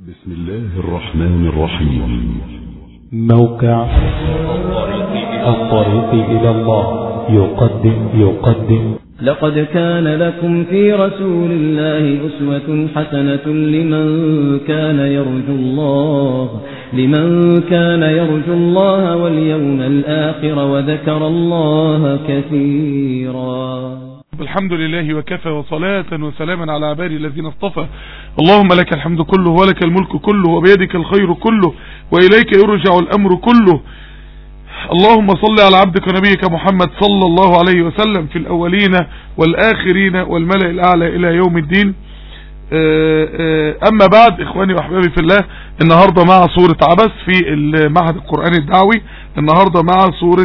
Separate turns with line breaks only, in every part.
بسم الله الرحمن الرحيم
موقع الطريق إلى الله يقدم يقدم
لقد كان لكم في رسول الله أسوة حسنة لمن كان يرجو الله لمن كان يرجو الله واليوم الآخر وذكر الله كثيرا
الحمد لله وكفى وصلاة وسلاما على عبادي الذين اصطفى اللهم لك الحمد كله ولك الملك كله وبيدك الخير كله وإليك يرجع الأمر كله اللهم صل على عبدك ونبيك محمد صلى الله عليه وسلم في الأولين والآخرين والملأ الأعلى إلى يوم الدين أما بعد إخواني وأحبابي في الله النهاردة مع سورة عبس في المعهد القرآني الدعوي النهاردة مع سورة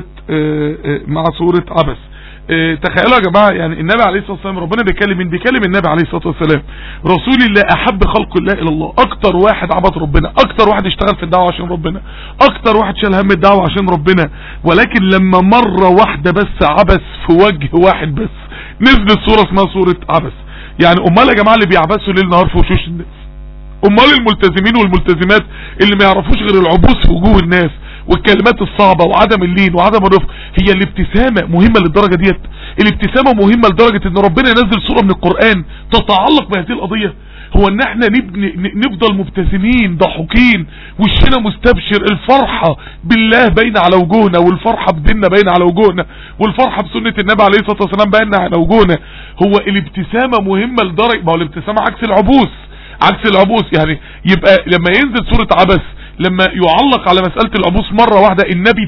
مع سورة عبس تخيلوا يا جماعة يعني النبي عليه الصلاة والسلام ربنا بيكلم مين بيكلم النبي عليه الصلاة والسلام رسول الله أحب خلق الله إلى الله أكتر واحد عبد ربنا أكتر واحد اشتغل في الدعوة عشان ربنا أكتر واحد شال هم الدعوة عشان ربنا ولكن لما مرة واحدة بس عبس في وجه واحد بس نزلت سورة اسمها سورة عبس يعني أمال يا جماعة اللي بيعبسوا ليل نهار في وشوش الناس أمال الملتزمين والملتزمات اللي ما يعرفوش غير العبوس في وجوه الناس والكلمات الصعبة وعدم اللين وعدم الرفق هي الابتسامة مهمة للدرجة ديت الابتسامة مهمة لدرجة ان ربنا ينزل سورة من القرآن تتعلق بهذه القضية هو ان احنا نبني نفضل مبتسمين ضحوكين وشنا مستبشر الفرحة بالله باينة على وجوهنا والفرحة بديننا باينة على وجوهنا والفرحة بسنة النبي عليه الصلاة والسلام باينة على وجوهنا هو الابتسامة مهمة لدرجة ما هو الابتسامة عكس العبوس عكس العبوس يعني يبقى لما ينزل سورة عبس لما يعلق على مسألة العبوس مرة واحدة النبي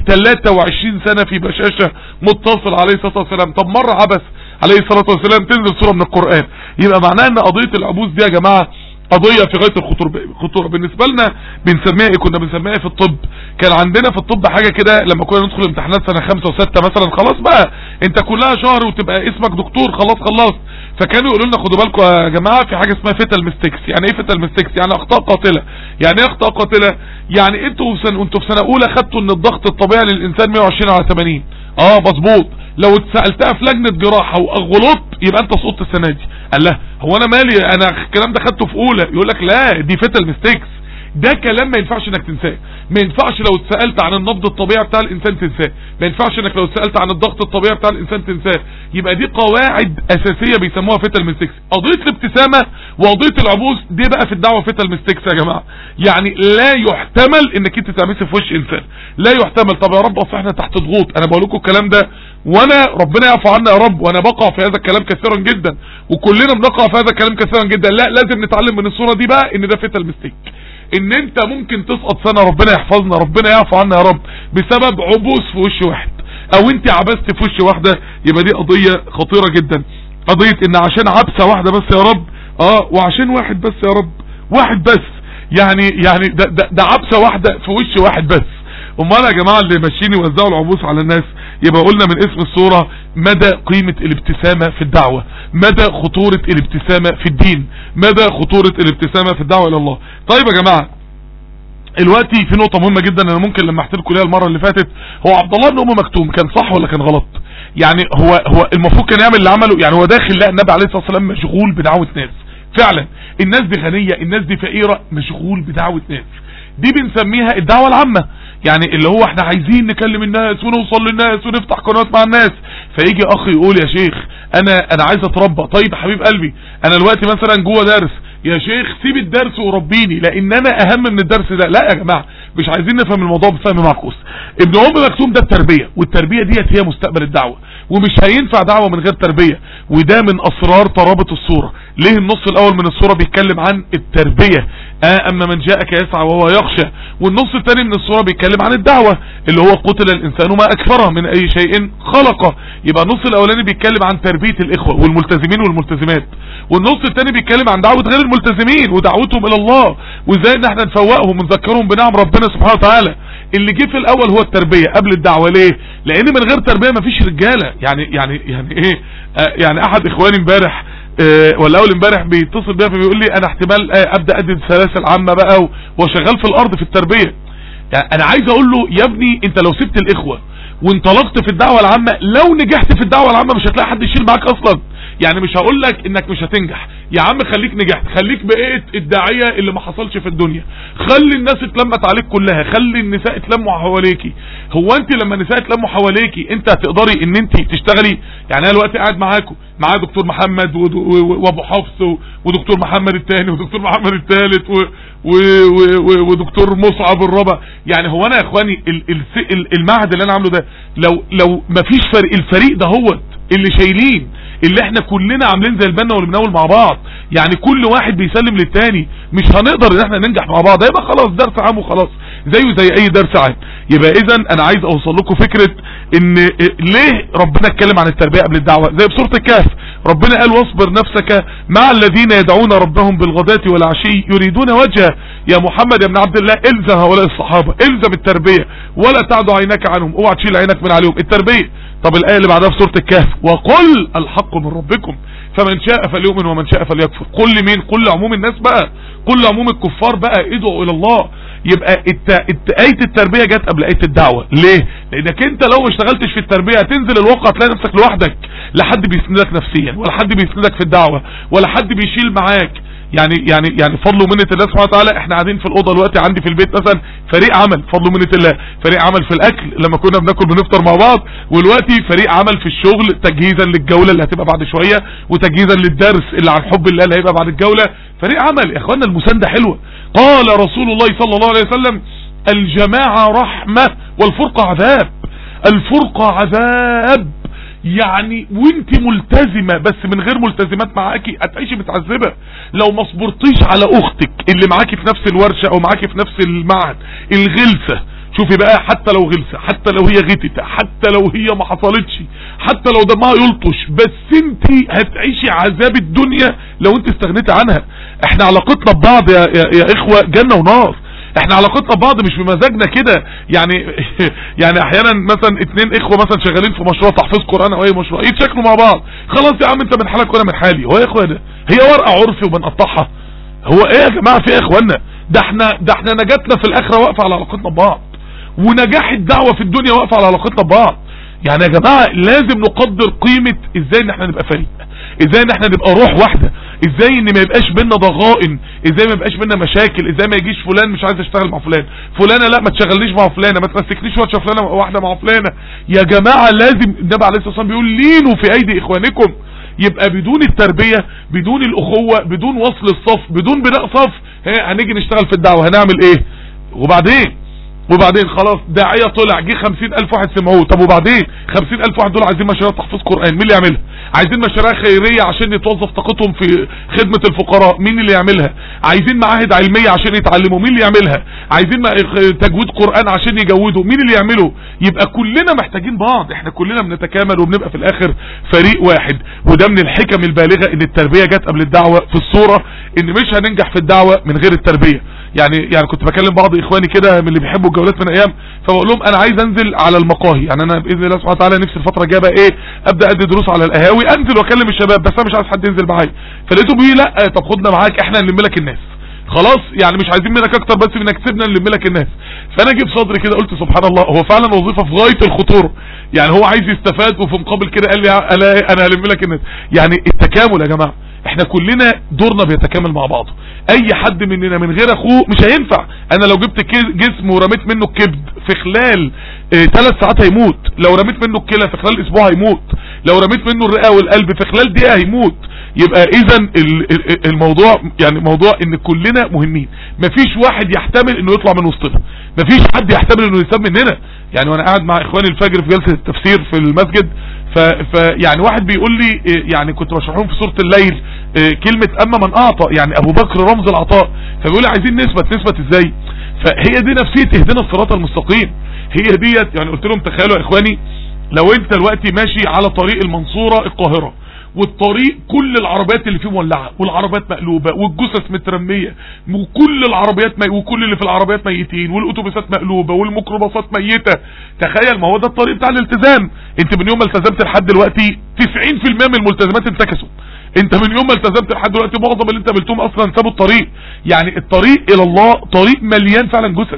23 سنة في بشاشة متصل عليه الصلاة والسلام طب مرة عبس عليه الصلاة والسلام تنزل سورة من القرآن يبقى معناه ان قضية العبوس دي يا جماعة قضية في غاية الخطورة بالنسبة لنا بنسميها ايه كنا بنسميها ايه في الطب كان عندنا في الطب حاجة كده لما كنا ندخل امتحانات سنة خمسة وستة مثلا خلاص بقى انت كلها شهر وتبقى اسمك دكتور خلاص خلصت فكانوا يقولوا لنا خدوا بالكم يا جماعة في حاجة اسمها فيتال ميستيكس يعني ايه فيتال ميستيكس يعني اخطاء قاتلة يعني ايه اخطاء قاتلة يعني انتوا في سنة وانتوا في سنة اولى خدتوا ان الضغط الطبيعي للانسان 120 على 80 اه مظبوط لو اتسألتها في لجنة جراحة وغلط يبقى انت سقطت السنة دي قال لا هو انا مالي انا الكلام ده خدته في اولى يقول لك لا دي فيتال ميستيكس ده كلام ما ينفعش انك تنساه ما ينفعش لو اتسالت عن النبض الطبيعي بتاع الانسان تنساه ما ينفعش انك لو اتسالت عن الضغط الطبيعي بتاع الانسان تنساه يبقى دي قواعد اساسيه بيسموها فيتال ميستيكس قضيه الابتسامه وقضيه العبوس دي بقى في الدعوه فيتال ميستيكس يا جماعه يعني لا يحتمل انك انت تعملي في وش انسان لا يحتمل طب يا رب اصل احنا تحت ضغوط انا بقول لكم الكلام ده وانا ربنا يعفو عنا يا رب وانا بقع في هذا الكلام كثيرا جدا وكلنا بنقع في هذا الكلام كثيرا جدا لا لازم نتعلم من الصوره دي بقى ان ده فيتال ميستيك ان انت ممكن تسقط سنة ربنا يحفظنا ربنا يعفو عنا يا رب بسبب عبوس في وش واحد او انت عبست في وش واحدة يبقى دي قضية خطيرة جدا قضية ان عشان عبسة واحدة بس يا رب اه وعشان واحد بس يا رب واحد بس يعني يعني ده, ده, ده عبسة واحدة في وش واحد بس امال يا جماعة اللي ماشيين يوزعوا العبوس على الناس يبقى قلنا من اسم الصورة مدى قيمة الابتسامة في الدعوة مدى خطورة الابتسامة في الدين مدى خطورة الابتسامة في الدعوة الى الله طيب يا جماعة دلوقتي في نقطة مهمة جدا انا ممكن لما احكي لكم ليها المرة اللي فاتت هو عبد الله بن ام مكتوم كان صح ولا كان غلط يعني هو هو المفروض كان يعمل اللي عمله يعني هو داخل لقى النبي عليه الصلاة والسلام مشغول بدعوة ناس فعلا الناس دي غنية الناس دي فقيرة مشغول بدعوة ناس دي بنسميها الدعوة العامة يعني اللي هو احنا عايزين نكلم الناس ونوصل للناس ونفتح قنوات مع الناس فيجي اخ يقول يا شيخ انا انا عايز اتربى طيب حبيب قلبي انا دلوقتي مثلا جوه درس يا شيخ سيب الدرس وربيني لان انا اهم من الدرس ده لا يا جماعه مش عايزين نفهم الموضوع بفهم معكوس ابن ام مكتوم ده التربيه والتربيه ديت هي مستقبل الدعوه ومش هينفع دعوه من غير تربيه وده من اسرار ترابط الصوره ليه النص الاول من الصوره بيتكلم عن التربيه آه اما من جاءك يسعى وهو يخشى والنص الثاني من الصوره بيتكلم عن الدعوه اللي هو قتل الانسان ما اكفره من اي شيء خلقه يبقى النص الاولاني بيتكلم عن تربيه الاخوه والملتزمين والملتزمات والنص الثاني بيتكلم عن دعوه غير الملتزمين ودعوتهم الى الله وازاي ان احنا نفوقهم ونذكرهم بنعم ربنا سبحانه وتعالى اللي جه في الاول هو التربيه قبل الدعوه ليه لان من غير تربيه مفيش رجاله يعني يعني يعني ايه آه يعني احد اخواني امبارح أه ولا اول امبارح بيتصل بيا فبيقول لي انا احتمال أه ابدا ادي سلاسل عامه بقى وشغال في الارض في التربيه يعني انا عايز اقول له يا ابني انت لو سبت الاخوه وانطلقت في الدعوه العامه لو نجحت في الدعوه العامه مش هتلاقي حد يشيل معاك اصلا يعني مش هقول لك انك مش هتنجح يا عم خليك نجحت خليك بقيت الداعيه اللي ما حصلش في الدنيا خلي الناس اتلمت عليك كلها خلي النساء اتلموا حواليكي هو انت لما النساء اتلموا حواليكي انت هتقدري ان انت تشتغلي يعني انا دلوقتي قاعد معاكم معايا دكتور محمد ود- و- وابو حفص و- ودكتور محمد الثاني ودكتور محمد الثالث و- و- و- و- ودكتور مصعب الرابع يعني هو انا يا اخواني ال- الس- ال- المعهد اللي انا عامله ده لو لو مفيش فريق الفريق ده هو اللي شايلين اللي احنا كلنا عاملين زي البنا والمناول مع بعض يعني كل واحد بيسلم للتاني مش هنقدر ان احنا ننجح مع بعض هيبقى خلاص درس عام وخلاص زيه زي اي درس عام يبقى اذا انا عايز اوصل لكم فكرة ان ليه ربنا اتكلم عن التربية قبل الدعوة زي بسورة الكهف ربنا قال واصبر نفسك مع الذين يدعون ربهم بالغداة والعشي يريدون وجهه يا محمد يا ابن عبد الله الزم هؤلاء الصحابة الزم التربية ولا تعد عينك عنهم اوعى تشيل عينك من عليهم التربية طب الآية اللي بعدها في سورة الكهف وقل الحق من ربكم فمن شاء فليؤمن ومن شاء فليكفر قل مين قل عموم الناس بقى قل عموم الكفار بقى ادعوا الى الله يبقى الت... الت... آية التربية جت قبل آية الدعوة ليه لانك انت لو ما اشتغلتش في التربية هتنزل الواقع تلاقي نفسك لوحدك لا حد بيسندك نفسيا ولا حد بيسندك في الدعوة ولا حد بيشيل معاك يعني يعني يعني فضل ومنة الله سبحانه وتعالى احنا قاعدين في الاوضه دلوقتي عندي في البيت مثلا فريق عمل فضل ومنة الله فريق عمل في الاكل لما كنا بناكل بنفطر مع بعض ودلوقتي فريق عمل في الشغل تجهيزا للجوله اللي هتبقى بعد شويه وتجهيزا للدرس اللي عن حب الله اللي هيبقى بعد الجوله فريق عمل يا اخوانا المسانده حلوه قال رسول الله صلى الله عليه وسلم الجماعه رحمه والفرقه عذاب الفرقه عذاب يعني وانت ملتزمة بس من غير ملتزمات معاكي هتعيشي متعذبة لو ما صبرتيش على اختك اللي معاكي في نفس الورشة او معاكي في نفس المعهد الغلسة شوفي بقى حتى لو غلسة حتى لو هي غتتة حتى لو هي ما حصلتش حتى لو دمها يلطش بس انت هتعيشي عذاب الدنيا لو انت استغنيتي عنها احنا علاقتنا ببعض يا, يا, يا اخوة جنة ونار احنا علاقتنا ببعض مش بمزاجنا كده يعني يعني احيانا مثلا اتنين اخوه مثلا شغالين في مشروع تحفيظ قران او اي مشروع يتشكلوا مع بعض خلاص يا عم انت من حالك وانا من حالي هو يا اخوانا هي ورقه عرفي وبنقطعها هو ايه يا جماعه في ايه يا اخوانا ده احنا ده احنا نجاتنا في الاخره واقفه على علاقتنا ببعض ونجاح الدعوه في الدنيا واقفه على علاقتنا ببعض يعني يا جماعه لازم نقدر قيمه ازاي ان احنا نبقى فريق ازاي ان احنا نبقى روح واحده ازاي ان ما يبقاش بينا ضغائن ازاي ما يبقاش بينا مشاكل ازاي ما يجيش فلان مش عايز اشتغل مع فلان فلانه لا ما تشغلنيش مع فلانه ما تمسكنيش ورشه فلانه واحده مع فلانه يا جماعه لازم النبي عليه الصلاه والسلام بيقول لينوا في ايدي اخوانكم يبقى بدون التربية بدون الاخوة بدون وصل الصف بدون بناء صف ها، هنيجي نشتغل في الدعوة هنعمل ايه وبعدين وبعدين خلاص داعية طلع جه خمسين الف واحد سمعوه طب وبعدين خمسين الف واحد دول عايزين مشاريع تحفيظ قرآن مين اللي يعملها عايزين مشاريع خيرية عشان يتوظف طاقتهم في خدمة الفقراء مين اللي يعملها عايزين معاهد علمية عشان يتعلموا مين اللي يعملها عايزين م- تجويد قرآن عشان يجودوا مين اللي يعمله يبقى كلنا محتاجين بعض احنا كلنا بنتكامل وبنبقى في الاخر فريق واحد وده من الحكم البالغة ان التربية جت قبل الدعوة في الصورة ان مش هننجح في الدعوة من غير التربية يعني يعني كنت بكلم بعض اخواني كده من اللي بيحبوا الجولات من ايام فبقول لهم انا عايز انزل على المقاهي يعني انا باذن الله سبحانه وتعالى نفسي الفتره الجايه بقى ايه ابدا ادي دروس على القهاوي انزل واكلم الشباب بس انا مش عايز حد ينزل معايا فلقيته بيقول لي لا طب خدنا معاك احنا نلم لك الناس خلاص يعني مش عايزين منك اكتر بس انك تسيبنا نلم لك الناس فانا جيب صدري كده قلت سبحان الله هو فعلا وظيفه في غايه الخطوره يعني هو عايز يستفاد وفي مقابل كده قال لي انا انا هلم لك الناس يعني التكامل يا جماعه احنا كلنا دورنا بيتكامل مع بعضه اي حد مننا من غير اخوه مش هينفع انا لو جبت كي- جسم ورميت منه الكبد في خلال ثلاث ساعات هيموت لو رميت منه الكلى في خلال اسبوع هيموت لو رميت منه الرئه والقلب في خلال دقيقه هيموت يبقى اذا الموضوع يعني موضوع ان كلنا مهمين مفيش واحد يحتمل انه يطلع من وسطنا مفيش حد يحتمل انه يساب مننا يعني وانا قاعد مع اخواني الفجر في جلسه التفسير في المسجد ف, ف يعني واحد بيقول لي إيه، يعني كنت بشرح لهم في سوره الليل إيه، كلمه اما من اعطى يعني ابو بكر رمز العطاء فبيقول لي عايزين نثبت نثبت ازاي فهي دي نفسيه اهدنا الصراط المستقيم هي ديت يعني قلت لهم تخيلوا يا اخواني لو انت دلوقتي ماشي على طريق المنصوره القاهره والطريق كل العربيات اللي فيه مولعه والعربيات مقلوبه والجثث مترميه وكل العربيات مي... وكل اللي في العربيات ميتين والاتوبيسات مقلوبه والميكروباصات ميته تخيل ما هو ده الطريق بتاع الالتزام انت من يوم ما التزمت لحد دلوقتي 90% من الملتزمات انتكسوا انت من يوم ما التزمت لحد دلوقتي معظم اللي انت قابلتهم اصلا سابوا الطريق يعني الطريق الى الله طريق مليان فعلا جثث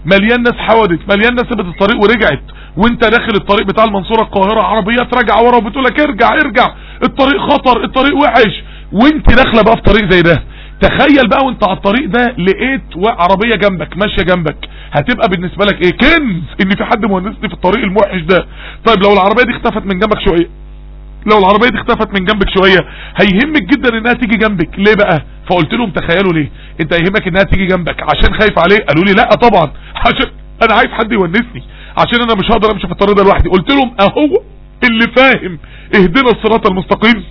مليان ناس حودت مليان ناس سابت الطريق ورجعت وانت داخل الطريق بتاع المنصورة القاهرة عربيات راجعة ورا وبتقولك ارجع ارجع الطريق خطر الطريق وحش وانت داخلة بقى في طريق زي ده تخيل بقى وانت على الطريق ده لقيت عربية جنبك ماشية جنبك هتبقى بالنسبة لك ايه كنز ان في حد مهندسني في الطريق الموحش ده طيب لو العربية دي اختفت من جنبك شوية لو العربية دي اختفت من جنبك شوية هيهمك جدا انها تيجي جنبك ليه بقى فقلت لهم تخيلوا ليه انت هيهمك انها تيجي جنبك عشان خايف عليه قالوا لي لا طبعا عشان انا عايز حد يونسني عشان انا مش هقدر امشي في الطريق ده لوحدي قلت لهم اهو اللي فاهم اهدنا الصراط المستقيم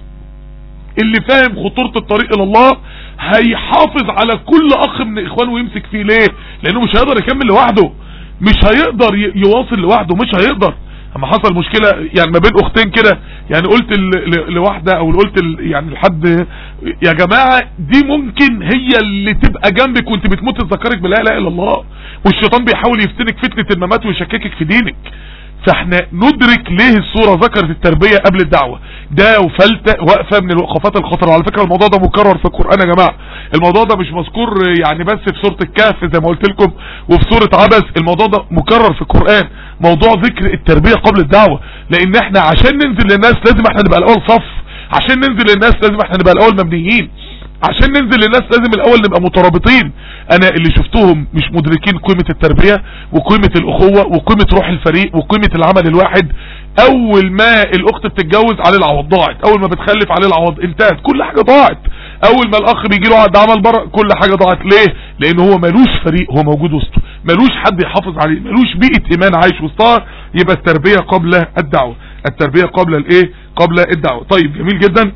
اللي فاهم خطورة الطريق الى الله هيحافظ على كل اخ من اخوانه ويمسك فيه ليه لانه مش هيقدر يكمل لوحده مش هيقدر ي- يواصل لوحده مش هيقدر اما حصل مشكلة يعني ما بين اختين كده يعني قلت ل- ل- لواحدة او قلت ل- يعني لحد يا جماعة دي ممكن هي اللي تبقى جنبك وانت بتموت تذكرك بلا اله الا الله والشيطان بيحاول يفتنك فتنة الممات ويشككك في دينك فاحنا ندرك ليه الصورة ذكرت التربية قبل الدعوة ده وفلتة وقفة من الوقفات الخطرة وعلى فكرة الموضوع ده مكرر في القرآن يا جماعة الموضوع ده مش مذكور يعني بس في سورة الكهف زي ما قلت لكم وفي سورة عبس الموضوع ده مكرر في القرآن موضوع ذكر التربية قبل الدعوة لان احنا عشان ننزل للناس لازم احنا نبقى الاول صف عشان ننزل للناس لازم احنا نبقى الاول مبنيين عشان ننزل للناس لازم الاول نبقى مترابطين انا اللي شفتهم مش مدركين قيمة التربية وقيمة الاخوة وقيمة روح الفريق وقيمة العمل الواحد اول ما الاخت بتتجوز عليه العوض ضاعت اول ما بتخلف عليه العوض انتهت كل حاجة ضاعت اول ما الاخ بيجي له عقد عمل بره كل حاجة ضاعت ليه لان هو ملوش فريق هو موجود وسطه ملوش حد يحافظ عليه ملوش بيئة ايمان عايش وسطها يبقى التربية قبل الدعوة التربية قبل الايه قبل الدعوة طيب جميل جدا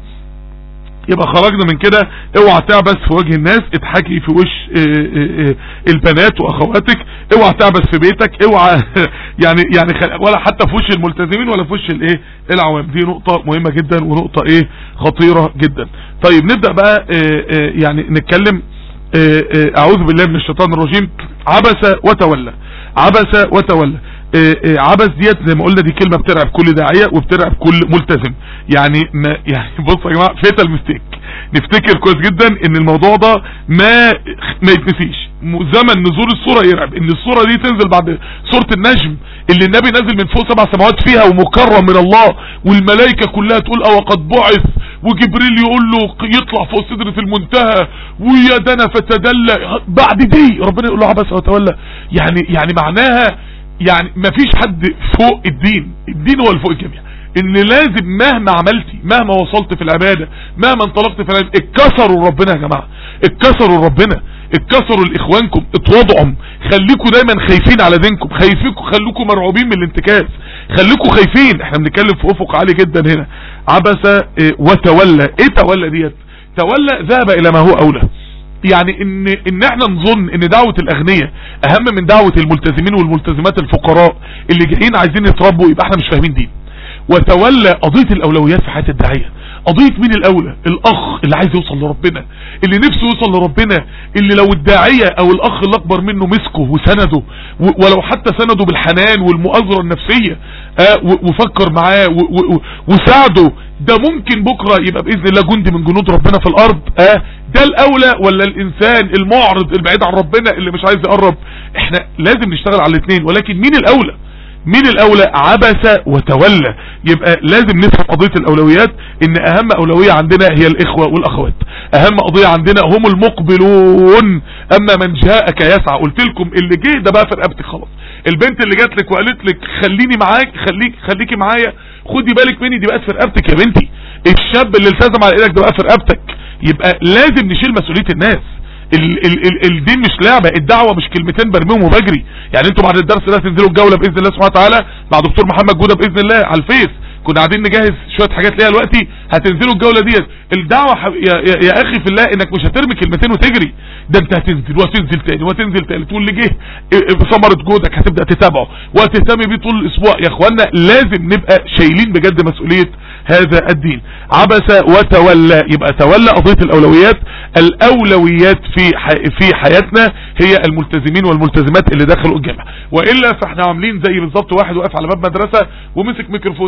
يبقى خرجنا من كده اوعى تعبس في وجه الناس اضحكي في وش اه اه اه البنات واخواتك اوعى تعبس في بيتك اوعى يعني يعني خل- ولا حتى في وش الملتزمين ولا في وش الايه العوام دي نقطة مهمة جدا ونقطة ايه خطيرة جدا طيب نبدأ بقى اه اه يعني نتكلم اه اه اعوذ بالله من الشيطان الرجيم عبس وتولى عبس وتولى اه اه عبس ديت زي ما قلنا دي كلمة بترعب كل داعية وبترعب كل ملتزم يعني ما يعني بصوا يا جماعة فيتال ميستيك نفتكر كويس جدا ان الموضوع ده ما ما يتنسيش م- زمن نزول الصورة يرعب ان الصورة دي تنزل بعد سورة النجم اللي النبي نازل من فوق سبع سماوات فيها ومكرم من الله والملائكة كلها تقول اه وقد بعث وجبريل يقول له ق- يطلع فوق سدرة المنتهى ويا دنا فتدلى بعد دي ربنا يقول له عبس وتولى يعني يعني معناها يعني مفيش حد فوق الدين الدين هو اللي فوق الجميع ان لازم مهما عملتي مهما وصلت في العبادة مهما انطلقت في العبادة اتكسروا ربنا يا جماعة اتكسروا ربنا اتكسروا لاخوانكم اتوضعوا خليكوا دايما خايفين على دينكم خايفينكم خليكوا مرعوبين من الانتكاس خليكوا خايفين احنا بنتكلم في افق عالي جدا هنا عبس اه، وتولى ايه تولى ديت تولى ذهب الى ما هو اولى يعني ان ان احنا نظن ان دعوة الاغنياء اهم من دعوة الملتزمين والملتزمات الفقراء اللي جايين عايزين يتربوا يبقى احنا مش فاهمين دين وتولى قضية الاولويات في حياة الداعية قضية مين الاولى الاخ اللي عايز يوصل لربنا اللي نفسه يوصل لربنا اللي لو الداعية او الاخ اللي اكبر منه مسكه وسنده و- ولو حتى سنده بالحنان والمؤازرة النفسية آه، و- وفكر معاه و- و- و- وساعده ده ممكن بكرة يبقى بإذن الله جندي من جنود ربنا في الأرض اه ده الأولى ولا الإنسان المعرض البعيد عن ربنا اللي مش عايز يقرب احنا لازم نشتغل على الاثنين ولكن مين الأولى مين الأولى عبس وتولى يبقى لازم نفهم قضية الأولويات إن أهم أولوية عندنا هي الإخوة والأخوات أهم قضية عندنا هم المقبلون أما من جاءك يسعى قلت لكم اللي جه ده بقى في رقبتك خلاص البنت اللي جات لك وقالت لك خليني معاك خليك خليكي معايا خدي بالك مني دي بقت في رقبتك يا بنتي الشاب اللي التزم على ايدك ده بقى في رقبتك يبقى لازم نشيل مسؤولية الناس ال ال ال الدين مش لعبة الدعوة مش كلمتين برميهم وبجري يعني انتوا بعد الدرس ده تنزلوا الجولة بإذن الله سبحانه وتعالى مع دكتور محمد جودة بإذن الله على الفيس كنا قاعدين نجهز شوية حاجات ليها دلوقتي هتنزلوا الجولة ديت الدعوة حب... يا, يا, يا اخي في الله انك مش هترمي كلمتين وتجري ده انت هتنزل وتنزل تاني وتنزل تالت واللي جه اه، اه، ثمرة جهدك هتبدأ تتابعه وهتهتمي بيه طول الاسبوع يا اخوانا لازم نبقى شايلين بجد مسؤولية هذا الدين عبس وتولى يبقى تولى قضية الاولويات الاولويات في ح... في حياتنا هي الملتزمين والملتزمات اللي دخلوا الجامعة والا فاحنا عاملين زي بالظبط واحد واقف على باب مدرسة ومسك ميكروفون تعالوا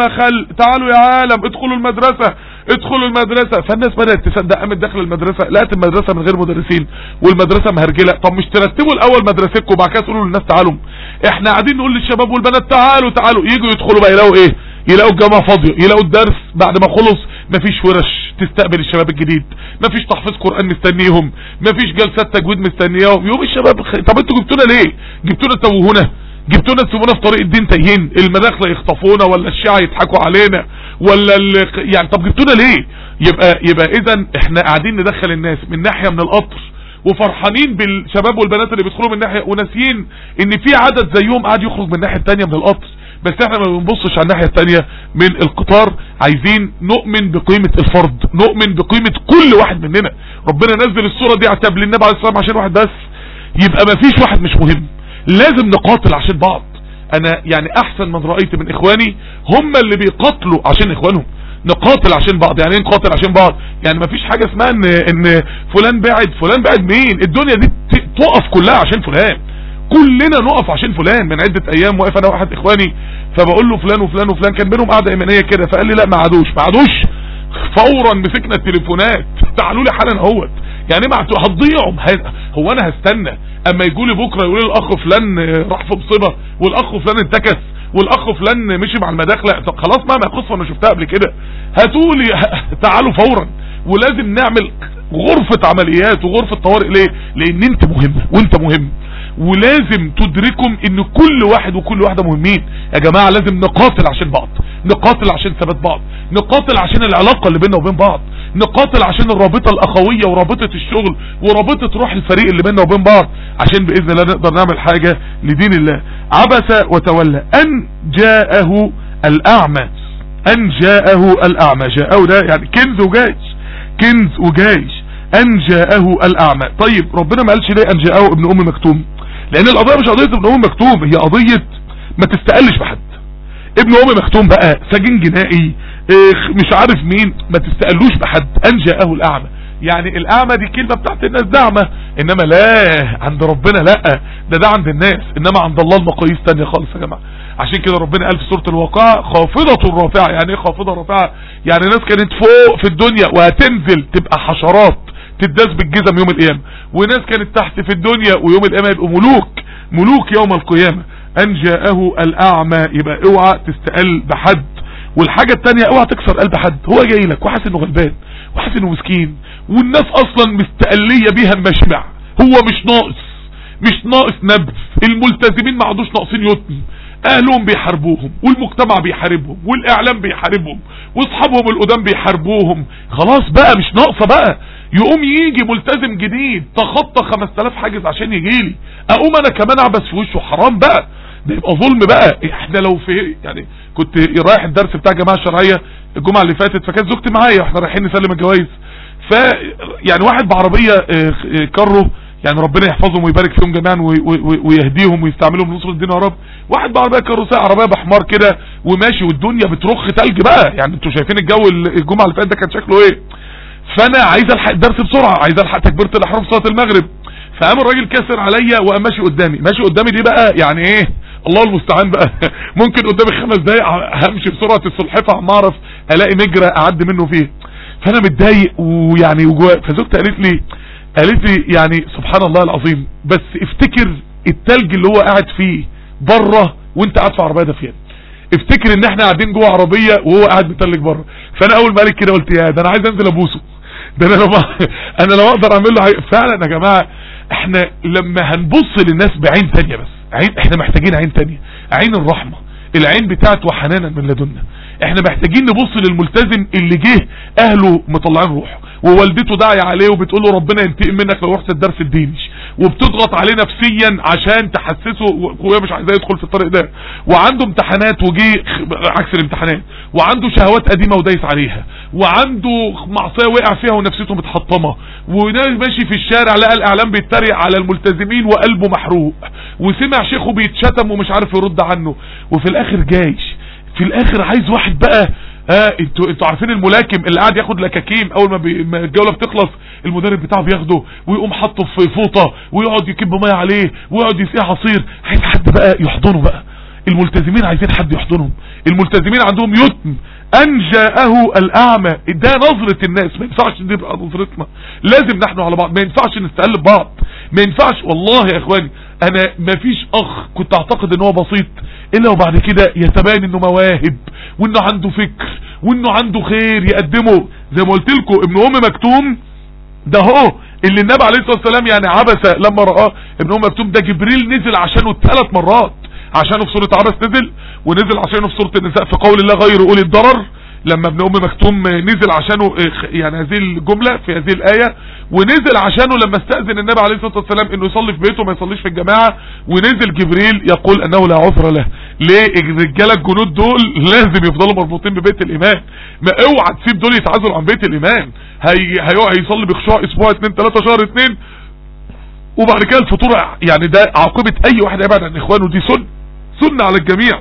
يا خل تعالوا يا عالم ادخلوا المدرسة ادخلوا المدرسة فالناس بدأت تصدق قامت داخل المدرسة لقت المدرسة من غير مدرسين والمدرسة مهرجلة طب مش ترتبوا الاول مدرستكم وبعد كده تقولوا للناس تعالوا احنا قاعدين نقول للشباب والبنات تعالوا تعالوا يجوا يدخلوا بقى يلاقوا ايه يلاقوا الجامعة فاضية يلاقوا الدرس بعد ما خلص مفيش ورش تستقبل الشباب الجديد مفيش تحفيظ قرآن مستنيهم مفيش جلسات تجويد مستنياهم يوم الشباب خ... طب انتوا جبتونا ليه جبتونا تتوهونا جبتونا تسيبونا في طريق الدين تايهين المداخله يخطفونا ولا الشيعة يضحكوا علينا ولا ال... يعني طب جبتونا ليه يبقى يبقى اذا احنا قاعدين ندخل الناس من ناحية من القطر وفرحانين بالشباب والبنات اللي بيدخلوا من ناحية وناسيين ان في عدد زيهم قاعد يخرج من الناحية التانية من القطر بس احنا ما بنبصش على الناحية التانية من القطار عايزين نؤمن بقيمة الفرد نؤمن بقيمة كل واحد مننا ربنا نزل الصورة دي عتاب للنبي عليه الصلاة والسلام عشان واحد بس يبقى ما فيش واحد مش مهم لازم نقاتل عشان بعض انا يعني احسن من رأيت من اخواني هم اللي بيقاتلوا عشان اخوانهم نقاتل عشان بعض يعني ايه نقاتل عشان بعض يعني ما فيش حاجة اسمها ان, ان فلان بعد فلان بعد مين الدنيا دي تقف كلها عشان فلان كلنا نقف عشان فلان من عدة ايام واقف انا واحد اخواني فبقول له فلان وفلان وفلان كان بينهم قعده ايمانيه كده فقال لي لا ما عادوش ما عادوش فورا مسكنا التليفونات تعالوا لي حالا اهوت يعني ما هتضيعوا هو انا هستنى اما يجوا لي بكره يقولوا لي الاخ فلان راح في مصيبه والاخ فلان انتكس والاخ فلان مشي مع المداخله طب خلاص ما ما قصه انا شفتها قبل كده هاتوا لي تعالوا فورا ولازم نعمل غرفة عمليات وغرفة طوارئ ليه لان انت مهم وانت مهم ولازم تدركم ان كل واحد وكل واحدة مهمين يا جماعة لازم نقاتل عشان بعض نقاتل عشان ثبات بعض نقاتل عشان العلاقة اللي بيننا وبين بعض نقاتل عشان الرابطة الاخوية ورابطة الشغل ورابطة روح الفريق اللي بيننا وبين بعض عشان باذن الله نقدر نعمل حاجة لدين الله عبس وتولى ان جاءه الاعمى ان جاءه الاعمى جاءه ده يعني كنز وجيش كنز وجيش ان جاءه الاعمى طيب ربنا ما قالش ليه ان جاءه ابن ام مكتوم لان القضية مش قضية ابن ام مكتوم هي قضية ما تستقلش بحد ابن ام مكتوم بقى سجين جنائي مش عارف مين ما تستقلوش بحد ان جاءه الاعمى يعني الاعمى دي كلمة بتاعت الناس دعمة انما لا عند ربنا لا ده ده عند الناس انما عند الله المقاييس تانية خالص يا جماعة عشان كده ربنا قال في سورة الواقعة خافضة رافعة يعني ايه خافضة رافعة يعني ناس كانت فوق في الدنيا وهتنزل تبقى حشرات تداس بالجزم يوم القيامة وناس كانت تحت في الدنيا ويوم القيامة يبقوا ملوك ملوك يوم القيامة ان جاءه الاعمى يبقى اوعى تستقل بحد والحاجة التانية اوعى تكسر قلب حد هو جاي لك وحاسس انه غلبان وحاسس انه مسكين والناس اصلا مستقلية بيها المشبع هو مش ناقص مش ناقص نبذ الملتزمين ما عندوش ناقصين يتم اهلهم بيحاربوهم والمجتمع بيحاربهم والاعلام بيحاربهم واصحابهم القدام بيحاربوهم خلاص بقى مش ناقصة بقى يقوم يجي ملتزم جديد تخطى 5000 حاجز عشان يجيلي اقوم انا كمان اعبس في وشه حرام بقى ده يبقى ظلم بقى احنا لو في يعني كنت رايح الدرس بتاع الجماعه الشرعيه الجمعه اللي فاتت فكانت زوجتي معايا واحنا رايحين نسلم الجوائز ف يعني واحد بعربيه كره يعني ربنا يحفظهم ويبارك فيهم جميعا ويهديهم ويستعملهم لنصر الدين يا رب واحد بعربيه كروسيه عربيه بحمار كده وماشي والدنيا بترخ تلج بقى يعني انتوا شايفين الجو الجمعه اللي فاتت ده كان شكله ايه فانا عايز الحق الدرس بسرعه عايز الحق تكبيره الاحرام في صلاه المغرب فقام الراجل كسر عليا وقام ماشي قدامي ماشي قدامي دي بقى يعني ايه الله المستعان بقى ممكن قدامي خمس دقايق همشي بسرعه السلحفاه عم اعرف الاقي مجرى اعدي منه فيه فانا متضايق ويعني وجوا فزوجتي قالت لي قالت لي يعني سبحان الله العظيم بس افتكر التلج اللي هو قاعد فيه بره وانت قاعد في عربيه دافيه افتكر ان احنا قاعدين جوه عربيه وهو قاعد متلج بره فانا اول ما قالت كده قلت يا ده انا عايز انزل ابوسه ده انا لو انا لو اقدر اعمل له فعلا يا جماعه احنا لما هنبص للناس بعين تانية بس عين احنا محتاجين عين تانية عين الرحمه العين بتاعت وحنانا من لدنا احنا محتاجين نبص للملتزم اللي جه اهله مطلعين روحه ووالدته داعية عليه وبتقول له ربنا ينتقم منك لو رحت الدرس الديني وبتضغط عليه نفسيا عشان تحسسه وهو مش عايز يدخل في الطريق ده وعنده امتحانات وجي عكس الامتحانات وعنده شهوات قديمة ودايس عليها وعنده معصية وقع فيها ونفسيته متحطمة وماشي في الشارع لقى الاعلام بيتريق على الملتزمين وقلبه محروق وسمع شيخه بيتشتم ومش عارف يرد عنه وفي الاخر جايش في الاخر عايز واحد بقى اه انتوا انتوا عارفين الملاكم اللي قاعد ياخد لكاكيم اول ما, بي... ما الجوله بتخلص المدرب بتاعه بياخده ويقوم حاطه في فوطه ويقعد يكب ميه عليه ويقعد يسقيه عصير عايز حد بقى يحضنه بقى الملتزمين عايزين حد يحضنهم الملتزمين عندهم يتم ان جاءه الاعمى ده نظرة الناس ما ينفعش دي تبقى نظرتنا لازم نحن على بعض ما ينفعش نستقلب بعض ما ينفعش والله يا اخواني انا ما فيش اخ كنت اعتقد ان هو بسيط الا وبعد كده يتبين انه مواهب وانه عنده فكر وانه عنده خير يقدمه زي ما قلت لكم ابن ام مكتوم ده هو اللي النبي عليه الصلاة والسلام يعني عبس لما رآه ابن ام مكتوم ده جبريل نزل عشانه ثلاث مرات عشانه في سورة عبس نزل ونزل عشانه في سورة النساء في قول الله غير أولي الضرر لما ابن ام مكتوم نزل عشانه يعني هذه الجملة في هذه الآية ونزل عشانه لما استأذن النبي عليه الصلاة والسلام انه يصلي في بيته ما يصليش في الجماعة ونزل جبريل يقول انه لا عذر له ليه الرجالة الجنود دول لازم يفضلوا مربوطين ببيت الايمان ما اوعى تسيب دول يتعزلوا عن بيت الايمان هي هيصلي بخشوع اسبوع اتنين تلاتة شهر اتنين وبعد كده الفطور يعني ده عاقبة اي واحد يبعد عن اخوانه دي سنة سنة على الجميع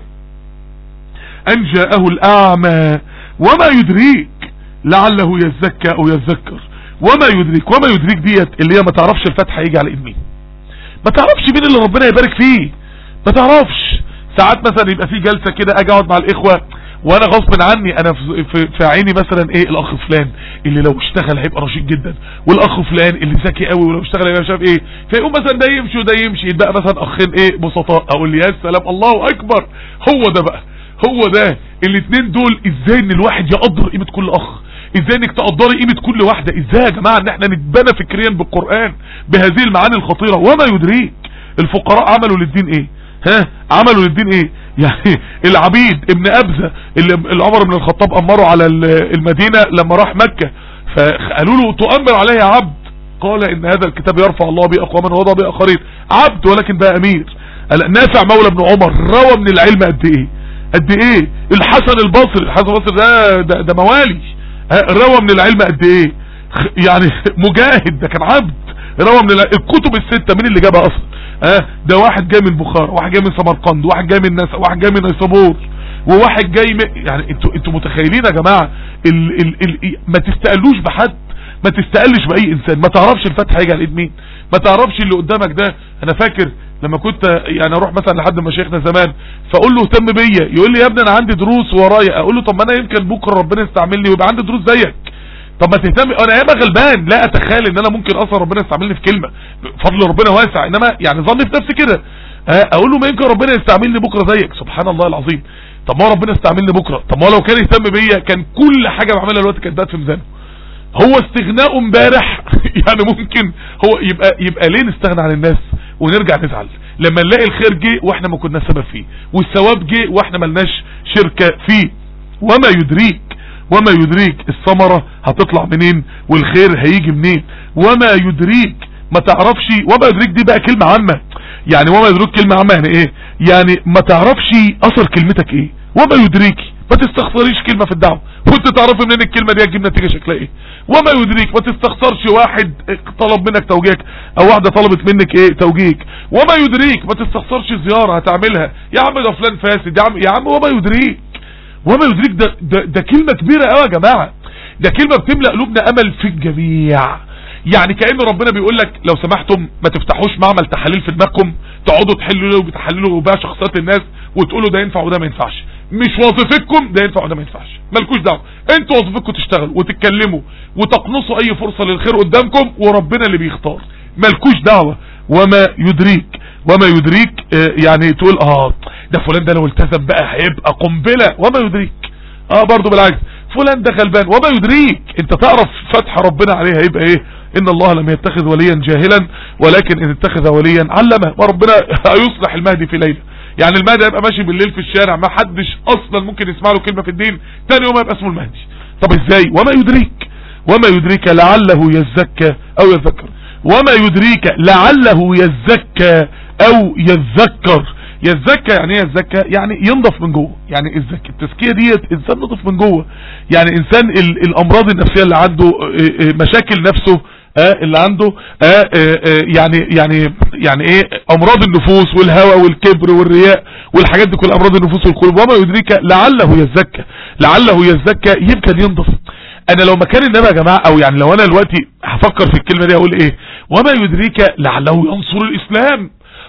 ان جاءه الاعمى وما يدريك لعله يزكى او يذكر وما يدريك وما يدريك ديت اللي هي ما تعرفش الفتح هيجي على ايد مين ما تعرفش مين اللي ربنا يبارك فيه ما تعرفش ساعات مثلا يبقى في جلسة كده اجي اقعد مع الاخوة وانا غصب عني انا في, في, في عيني مثلا ايه الاخ فلان اللي لو اشتغل هيبقى رشيد جدا والاخ فلان اللي ذكي قوي ولو اشتغل هيبقى مش عارف ايه فيقوم مثلا ده يمشي وده يمشي يبقى مثلا اخين ايه بسطاء اقول لي يا سلام الله اكبر هو ده بقى هو ده الاثنين دول ازاي ان الواحد يقدر قيمة كل اخ ازاي انك تقدري قيمة كل واحدة ازاي يا جماعة ان احنا نتبنى فكريا بالقرآن بهذه المعاني الخطيرة وما يدريك الفقراء عملوا للدين ايه ها عملوا للدين ايه يعني العبيد ابن ابزة اللي عمر بن الخطاب امره على المدينة لما راح مكة فقالوا له تؤمر عليه يا عبد قال ان هذا الكتاب يرفع الله به اقواما ووضع به اخرين عبد ولكن بقى امير نافع مولى ابن عمر روى من العلم قد ايه قد ايه الحسن البصري الحسن البصري ده ده, ده موالي روى من العلم قد ايه يعني مجاهد ده كان عبد روى من الكتب الستة مين اللي جابها اصلا اه ده واحد جاي من بخارى واحد جاي من سمرقند واحد جاي من نسا واحد جاي من نيسابور وواحد جاي من يعني انتوا انتوا متخيلين يا جماعه ال ال ال ما تستقلوش بحد ما تستقلش باي انسان ما تعرفش الفتح هيجي على ايد مين ما تعرفش اللي قدامك ده انا فاكر لما كنت يعني اروح مثلا لحد مشايخنا زمان فاقول له اهتم بيا يقول لي يا ابني انا عندي دروس ورايا اقول له طب ما انا يمكن بكره ربنا يستعملني ويبقى عندي دروس زيك طب ما تهتم انا ياما غلبان لا اتخيل ان انا ممكن اصلا ربنا يستعملني في كلمه فضل ربنا واسع انما يعني ظني في نفسي كده اقول له ما يمكن ربنا يستعملني بكره زيك سبحان الله العظيم طب ما ربنا يستعملني بكره طب ما لو كان يهتم بيا كان كل حاجه بعملها دلوقتي كانت بقت في ميزانه هو استغناءه امبارح يعني ممكن هو يبقى يبقى ليه نستغنى عن الناس ونرجع نزعل لما نلاقي الخير جه واحنا ما كنا سبب فيه والثواب جه واحنا ملناش شركة فيه وما يدريك وما يدريك الثمرة هتطلع منين والخير هيجي منين وما يدريك ما تعرفش وما يدريك دي بقى كلمة عامة يعني وما يدريك كلمة عامة يعني ايه يعني ما تعرفش اثر كلمتك ايه وما يدريك ما تستخسريش كلمة في الدعوة وانت تعرفي منين الكلمة دي هتجيب نتيجة شكلها ايه وما يدريك ما تستخسرش واحد طلب منك توجيهك او واحدة طلبت منك ايه توجيهك وما يدريك ما تستخسرش زيارة هتعملها يا عم ده فلان فاسد يا عم يا عم وما يدريك وما يدريك ده, ده, ده كلمة كبيرة قوي يا جماعة ده كلمة بتملأ قلوبنا امل في الجميع يعني كأن ربنا بيقول لك لو سمحتم ما تفتحوش معمل تحاليل في دماغكم تقعدوا تحللوا وتحللوا بقى شخصيات الناس وتقولوا ده ينفع وده ما ينفعش مش وظيفتكم ده ينفع وده ما ينفعش مالكوش دعوه انتوا وظيفتكم تشتغلوا وتتكلموا وتقنصوا اي فرصة للخير قدامكم وربنا اللي بيختار مالكوش دعوة وما يدريك وما يدريك اه يعني تقول اه ده فلان ده لو التزم بقى هيبقى قنبلة وما يدريك اه برضو بالعكس فلان ده غلبان وما يدريك انت تعرف فتح ربنا عليه هيبقى ايه ان الله لم يتخذ وليا جاهلا ولكن ان اتخذ وليا علمه وربنا هيصلح المهدي في ليلة يعني المهدي هيبقى ماشي بالليل في الشارع ما حدش اصلا ممكن يسمع له كلمة في الدين تاني يوم هيبقى اسمه المهدي طب ازاي وما يدريك وما يدريك لعله يزكى او يذكر وما يدريك لعله يزكى او يذكر يزكى يعني ايه يزكى يعني ينضف من جوه يعني الزكى التزكيه ديت انسان نضف من جوه يعني انسان ال الامراض النفسيه اللي عنده مشاكل نفسه آه اللي عنده آه آه يعني يعني يعني ايه امراض النفوس والهوى والكبر والرياء والحاجات دي كل امراض النفوس والقلوب وما يدريك لعله يزكى لعله يزكى يمكن ينضف انا لو مكان النبي يا جماعه او يعني لو انا دلوقتي هفكر في الكلمه دي اقول ايه وما يدريك لعله ينصر الاسلام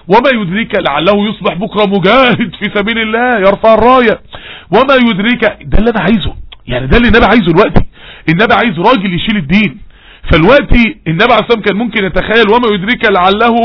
وما يدريك لعله يصبح بكرة مجاهد في سبيل الله يرفع الراية وما يدريك ده اللي انا عايزه يعني ده اللي النبي عايزه دلوقتي النبي عايز راجل يشيل الدين فالوقتي النبي عليه الصلاه كان ممكن يتخيل وما يدريك لعله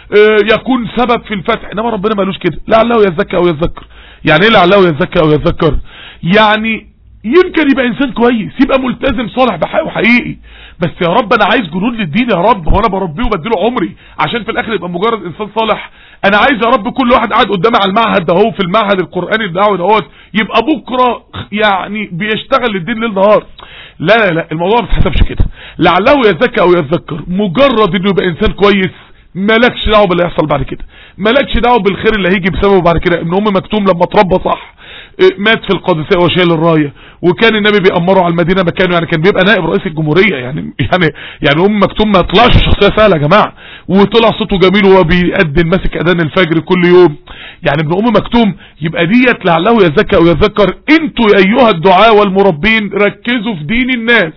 يكون سبب في الفتح انما ربنا ما قالوش كده لعله يزكى او يتذكر يعني ايه لعله يزكى او يتذكر يعني يمكن يبقى انسان كويس يبقى ملتزم صالح بحقه حقيقي بس يا رب انا عايز جنود للدين يا رب هو انا بربيه وبديله عمري عشان في الاخر يبقى مجرد انسان صالح انا عايز يا رب كل واحد قاعد قدامي على المعهد ده هو في المعهد القراني الدعوي دوت يبقى بكره يعني بيشتغل للدين ليل نهار لا لا لا الموضوع ما بيتحسبش كده لعله يزكى او يتذكر مجرد انه يبقى انسان كويس مالكش دعوه باللي هيحصل بعد كده مالكش دعوه بالخير اللي هيجي بسببه بعد كده ابن ام مكتوم لما اتربى صح مات في القادسية وشايل الراية وكان النبي بيأمره على المدينة مكانه يعني كان بيبقى نائب رئيس الجمهورية يعني يعني يعني ام مكتوم ما طلعش شخصية سهلة يا جماعة وطلع صوته جميل وهو بيقدم ماسك اذان الفجر كل يوم يعني ابن ام مكتوم يبقى ديت لعله يزكى او يتذكر انتوا يا ايها الدعاء والمربين ركزوا في دين الناس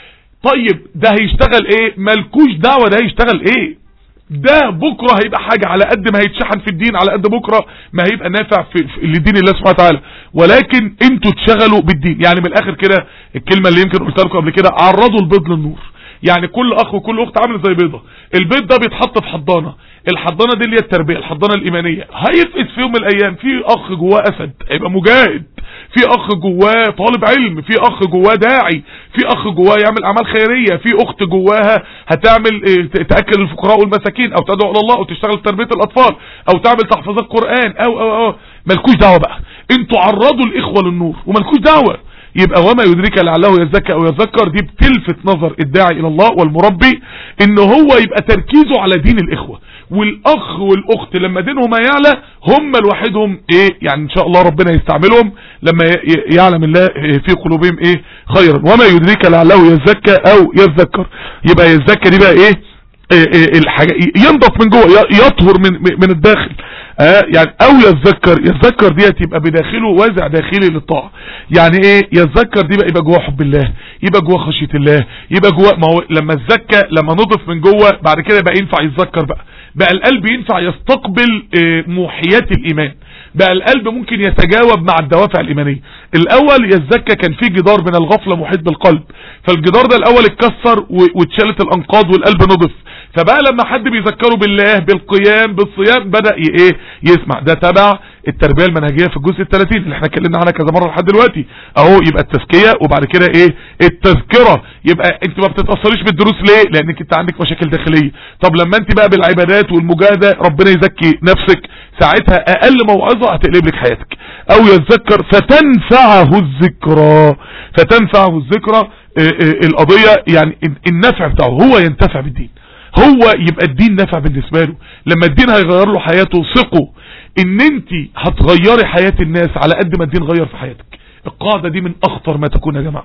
طيب ده هيشتغل ايه مالكوش دعوة ده هيشتغل ايه ده بكرة هيبقى حاجة على قد ما هيتشحن في الدين على قد بكرة ما هيبقى نافع في, في لدين الله سبحانه وتعالى ولكن انتوا تشغلوا بالدين يعني من الاخر كده الكلمة اللي يمكن قلتها لكم قبل كده عرضوا البيض للنور يعني كل اخ وكل اخت عامل زي بيضة البيض ده بيتحط في حضانة الحضانة دي اللي هي التربية الحضانة الايمانية هيفقد في يوم من الايام في اخ جواه اسد هيبقى مجاهد في اخ جواه طالب علم في اخ جواه داعي في اخ جواه يعمل اعمال خيرية في اخت جواها هتعمل تاكل الفقراء والمساكين او تدعو الى الله او تشتغل في تربيه الاطفال او تعمل تحفظات قران او او او مالكوش دعوه بقى انتوا عرضوا الاخوه للنور ومالكوش دعوه يبقى وما يدرك لعله يزكى او يذكر دي بتلفت نظر الداعي الى الله والمربي ان هو يبقى تركيزه على دين الاخوه والاخ والاخت لما دينهم يعلى هم لوحدهم ايه يعني ان شاء الله ربنا يستعملهم لما يعلم الله في قلوبهم ايه خيرا وما يدرك لعله يزكى او يذكر يبقى يزكى دي بقى ايه إيه إيه الحاجة ينضف من جوه يطهر من من الداخل آه يعني او يتذكر يتذكر ديت يبقى بداخله وازع داخلي للطاعه يعني ايه يتذكر دي بقى يبقى جواه حب الله يبقى جواه خشيه الله يبقى جواه ما هو لما اتزكى لما نضف من جوه بعد كده بقى ينفع يتذكر بقى بقى القلب ينفع يستقبل آه موحيات الايمان بقى القلب ممكن يتجاوب مع الدوافع الإيمانية الأول يزكى كان في جدار من الغفلة محيط بالقلب فالجدار ده الأول اتكسر واتشالت الأنقاض والقلب نضف فبقى لما حد بيذكره بالله بالقيام بالصيام بدأ ايه يسمع ده تبع التربية المنهجية في الجزء الثلاثين اللي احنا اتكلمنا عنها كذا مرة لحد دلوقتي اهو يبقى التزكية وبعد كده ايه التذكرة يبقى انت ما بتتأثريش بالدروس ليه لانك انت عندك مشاكل داخلية طب لما انت بقى بالعبادات والمجاهدة ربنا يزكي نفسك ساعتها اقل موعظة هتقلب لك حياتك او يتذكر فتنفعه الذكرى فتنفعه الذكرى اه اه القضية يعني النفع بتاعه هو ينتفع بالدين هو يبقى الدين نافع بالنسبة له لما الدين هيغير له حياته ثقوا ان انت هتغيري حياة الناس على قد ما الدين غير في حياتك القاعدة دي من اخطر ما تكون يا جماعة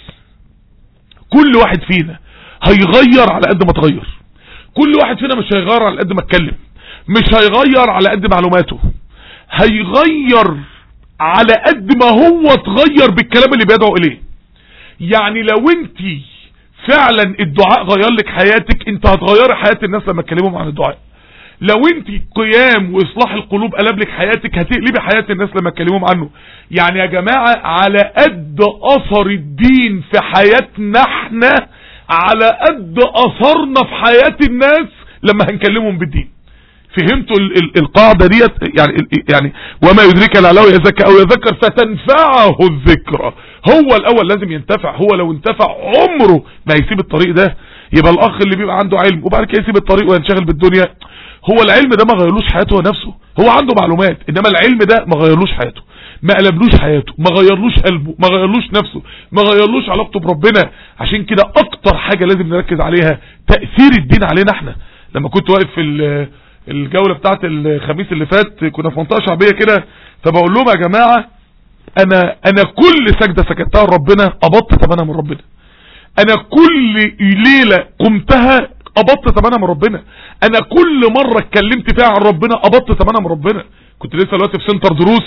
كل واحد فينا هيغير على قد ما تغير كل واحد فينا مش هيغير على قد ما اتكلم مش هيغير على قد معلوماته هيغير على قد ما هو اتغير بالكلام اللي بيدعو اليه يعني لو انت فعلا الدعاء غير لك حياتك انت هتغيري حياة الناس لما تكلمهم عن الدعاء لو انت قيام واصلاح القلوب قلب لك حياتك هتقلبي حياة الناس لما تكلمهم عنه يعني يا جماعة على قد اثر الدين في حياتنا احنا على قد اثرنا في حياة الناس لما هنكلمهم بالدين فهمتوا ال ال القاعدة ديت يعني يعني وما يدرك لعله يزكى او يذكر فتنفعه الذكرى هو الاول لازم ينتفع هو لو انتفع عمره ما يسيب الطريق ده يبقى الاخ اللي بيبقى عنده علم وبعد كده يسيب الطريق وينشغل بالدنيا هو العلم ده ما غيرلوش حياته نفسه هو عنده معلومات انما العلم ده ما غيرلوش حياته ما قلبلوش حياته ما غيرلوش قلبه ما غيرلوش نفسه ما غيرلوش علاقته بربنا عشان كده اكتر حاجة لازم نركز عليها تأثير الدين علينا احنا لما كنت واقف في الجولة بتاعت الخميس اللي فات كنا في منطقة شعبية كده فبقول لهم يا جماعة انا انا كل سجدة سجدتها لربنا قبضت ثمنها من ربنا انا كل ليلة قمتها قبضت ثمنها من ربنا انا كل مرة اتكلمت فيها عن ربنا قبضت ثمنها من ربنا كنت لسه دلوقتي في سنتر دروس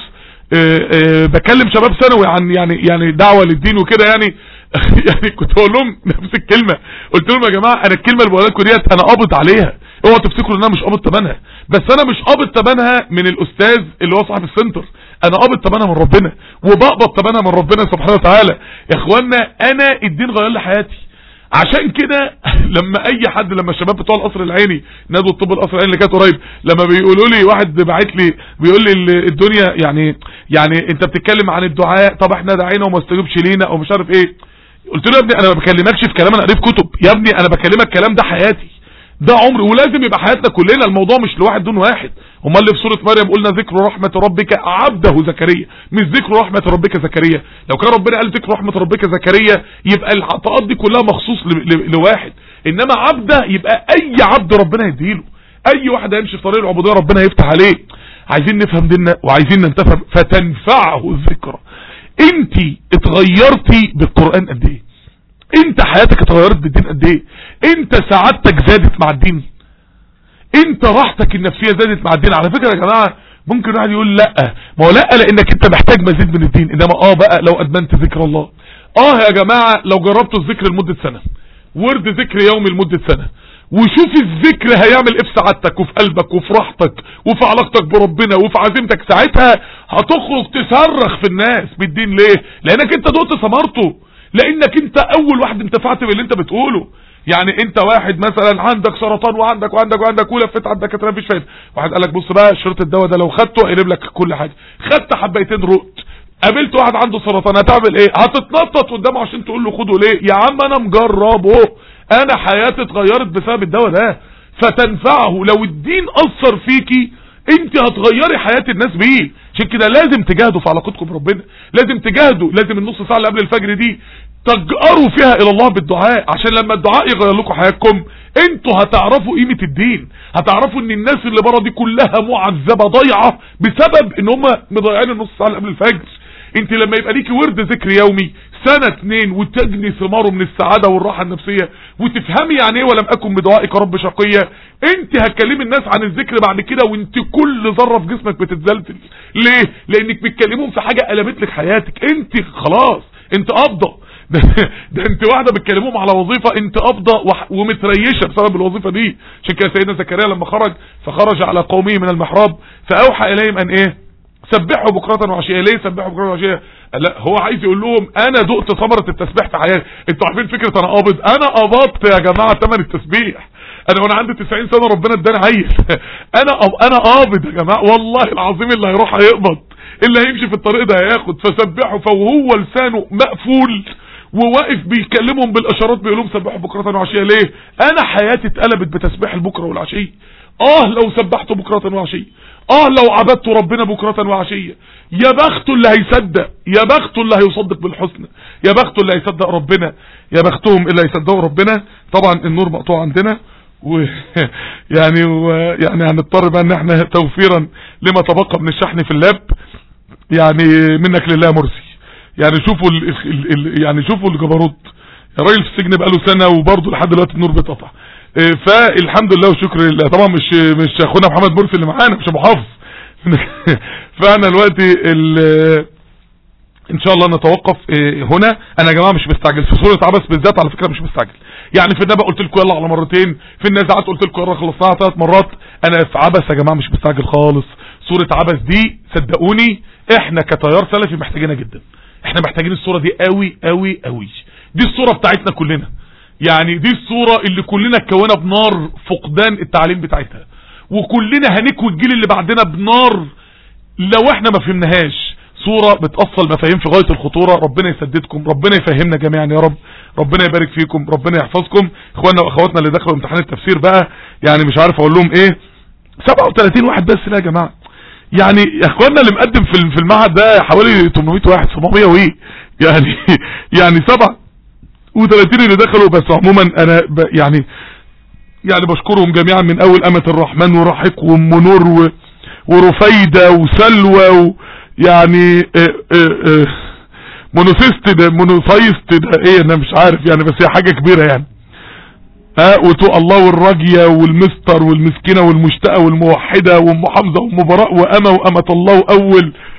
آه، آه، بكلم شباب ثانوي عن يعني يعني دعوه للدين وكده يعني يعني كنت بقول لهم نفس الكلمه قلت لهم يا جماعه انا الكلمه اللي بقولها لكم ديت انا قابض عليها اوعوا تفتكروا ان انا مش قابض ثمنها بس انا مش قابض ثمنها من الاستاذ اللي هو صاحب السنتر انا قابض ثمنها من ربنا وبقبض ثمنها من ربنا سبحانه وتعالى يا اخوانا انا الدين غير لي حياتي عشان كده لما اي حد لما الشباب بتوع القصر العيني نادوا الطب القصر العيني اللي كانت قريب لما بيقولوا لي واحد باعت لي بيقول لي ال- الدنيا يعني يعني انت بتتكلم عن الدعاء طب احنا دعينا وما استجبش لينا او مش عارف ايه قلت له يا ابني انا ما بكلمكش في كلام انا قريت كتب يا ابني انا بكلمك كلام ده حياتي ده عمري ولازم يبقى حياتنا كلنا الموضوع مش لواحد دون واحد امال اللي في سوره مريم قلنا ذكر رحمه ربك عبده زكريا مش ذكر رحمه ربك زكريا لو كان ربنا قال ذكر رحمه ربك زكريا يبقى العطاءات دي كلها مخصوص ل- ل- لواحد انما عبده يبقى اي عبد ربنا يديله اي واحد هيمشي في طريق العبوديه ربنا هيفتح عليه عايزين نفهم ديننا وعايزين ننتفع فتنفعه الذكرى انت اتغيرتي بالقران قد ايه انت حياتك اتغيرت بالدين قد ايه انت سعادتك زادت مع الدين انت راحتك النفسيه زادت مع الدين على فكره يا جماعه ممكن واحد يقول لا ما هو لا لانك انت محتاج مزيد من الدين انما اه بقى لو ادمنت ذكر الله اه يا جماعه لو جربتوا الذكر لمده سنه ورد ذكر يومي لمده سنه وشوف الذكر هيعمل ايه في سعادتك وفي قلبك وفي راحتك وفي علاقتك بربنا وفي عزيمتك ساعتها هتخرج تصرخ في الناس بالدين ليه لانك انت دقت ثمرته لانك انت اول واحد انتفعت باللي انت بتقوله يعني انت واحد مثلا عندك سرطان وعندك وعندك وعندك ولفيت على الدكاتره مفيش فايده واحد قال لك بص بقى شريط الدواء ده لو خدته هيقلب لك كل حاجه خدت حبيتين رقت قابلت واحد عنده سرطان هتعمل ايه هتتنطط قدامه عشان تقول له خده ليه يا عم انا مجربه انا حياتي اتغيرت بسبب الدواء ده فتنفعه لو الدين اثر فيكي انت هتغيري حياة الناس بيه عشان كده لازم تجاهدوا في علاقتكم بربنا لازم تجاهدوا لازم النص ساعة اللي قبل الفجر دي تجأروا فيها الى الله بالدعاء عشان لما الدعاء يغير لكم حياتكم انتوا هتعرفوا قيمة الدين هتعرفوا ان الناس اللي بره دي كلها معذبة ضايعة بسبب ان هم مضيعين النص ساعة اللي قبل الفجر انت لما يبقى ليكي ورد ذكر يومي سنة اتنين وتجني ثماره من السعادة والراحة النفسية وتفهمي يعني ايه ولم اكن بدعائك رب شقية انت هتكلمي الناس عن الذكر بعد كده وانت كل ذرة في جسمك بتتزلزل ليه لانك بتكلمهم في حاجة قلبت لك حياتك انت خلاص انت قابضة ده, ده انت واحدة بتكلمهم على وظيفة انت قابضة وح- ومتريشة بسبب الوظيفة دي عشان كده سيدنا زكريا لما خرج فخرج على قومه من المحراب فاوحى اليهم ان ايه سبحوا بكرة وعشية ليه سبحوا بكرة وعشية لا هو عايز يقول لهم انا دقت ثمرة التسبيح في حياتي انتوا عارفين فكرة انا قابض انا قبضت يا جماعة ثمن التسبيح انا وانا عندي 90 سنة ربنا اداني عيل انا قب- انا قابض يا جماعة والله العظيم اللي هيروح هيقبض اللي هيمشي في الطريق ده هياخد فسبحوا فوهو لسانه مقفول وواقف بيكلمهم بالاشارات بيقول لهم سبحوا بكرة وعشية ليه انا حياتي اتقلبت بتسبيح البكرة والعشية اه لو سبحت بكرة وعشية اه لو عبدت ربنا بكرة وعشية يا بخته اللي هيصدق يا بخته اللي هيصدق بالحسنى يا بخته اللي هيصدق ربنا يا بختهم اللي هيصدقوا ربنا طبعا النور مقطوع عندنا و يعني و يعني هنضطر بقى ان احنا توفيرا لما تبقى من الشحن في اللاب يعني منك لله مرسي يعني شوفوا ال ال ال يعني شوفوا الجبروت الراجل في السجن بقاله سنة وبرضه لحد دلوقتي النور بيتقطع إيه، فالحمد لله وشكر لله طبعا مش مش اخونا محمد مرسي اللي معانا مش ابو حافظ فانا دلوقتي ال- ان شاء الله نتوقف إيه، هنا انا يا جماعه مش مستعجل في سوره عبس بالذات على فكره مش مستعجل يعني في النبأ قلت لكم يلا على مرتين في النازعات قلت لكم يلا خلصناها ثلاث مرات انا في عبس يا جماعه مش مستعجل خالص سوره عبس دي صدقوني احنا كتيار سلفي محتاجينها جدا احنا محتاجين الصوره دي قوي قوي قوي دي الصوره بتاعتنا كلنا يعني دي الصوره اللي كلنا اتكونا بنار فقدان التعليم بتاعتها وكلنا هنكوي الجيل اللي بعدنا بنار لو احنا ما فهمناهاش صورة بتأصل مفاهيم في غاية الخطورة ربنا يسددكم ربنا يفهمنا جميعا يا رب ربنا يبارك فيكم ربنا يحفظكم اخواننا واخواتنا اللي دخلوا امتحان التفسير بقى يعني مش عارف اقول لهم ايه 37 واحد بس لا يا جماعة يعني يا اخواننا اللي مقدم في في المعهد ده حوالي 800 واحد 700 وايه يعني يعني سبعة و30 اللي دخلوا بس عموما انا ب يعني يعني بشكرهم جميعا من اول امة الرحمن ورحيق وام نور و ورفيدة وسلوى و يعني اه اه اه مونوسيست ده مونوسايست ده ايه انا مش عارف يعني بس هي حاجة كبيرة يعني ها وتو الله والراجية والمستر والمسكينة والمشتقة والموحدة وام حمزة وام براء وأمة وأمة الله أول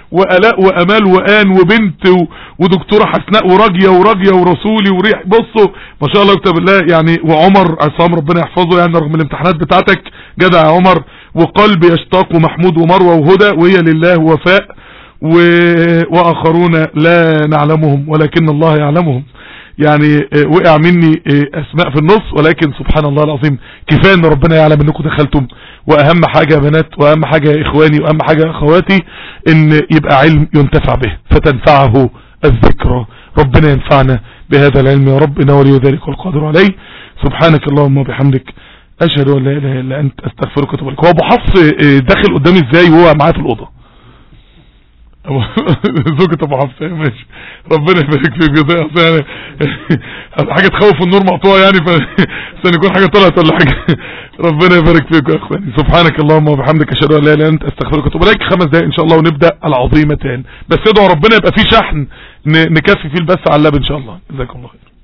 والاء وامال وان وبنت و- ودكتوره حسناء وراجيه وراجيه ورسولي وريح بصوا ما شاء الله كتاب الله يعني وعمر عصام ربنا يحفظه يعني رغم الامتحانات بتاعتك جدع يا عمر وقلب يشتاق ومحمود ومروه وهدى وهي لله وفاء و... واخرون لا نعلمهم ولكن الله يعلمهم يعني آه، وقع مني آه، اسماء في النص ولكن سبحان الله العظيم كفايه ان ربنا يعلم انكم دخلتم واهم حاجه يا بنات واهم حاجه يا اخواني واهم حاجه يا اخواتي ان يبقى علم ينتفع به فتنفعه الذكرى ربنا ينفعنا بهذا العلم يا رب انه ولي ذلك والقادر عليه سبحانك اللهم وبحمدك اشهد ان لا اله الا انت استغفرك واتوب اليك هو ابو حفص آه، داخل قدامي ازاي وهو معايا في الاوضه زوجة ابو حفص يا ماشي ربنا يبارك فيك جزاء أصل يعني حاجة تخوف النور مقطوع يعني ف عشان يكون حاجة طلعت ولا حاجة ربنا يبارك فيك يا اخواني سبحانك اللهم وبحمدك اشهد ان لا اله الا انت استغفرك واتوب اليك خمس دقايق ان شاء الله ونبدا العظيمتان بس ادعوا ربنا يبقى في شحن ن- نكفي فيه البث على اللاب ان شاء الله جزاكم الله خير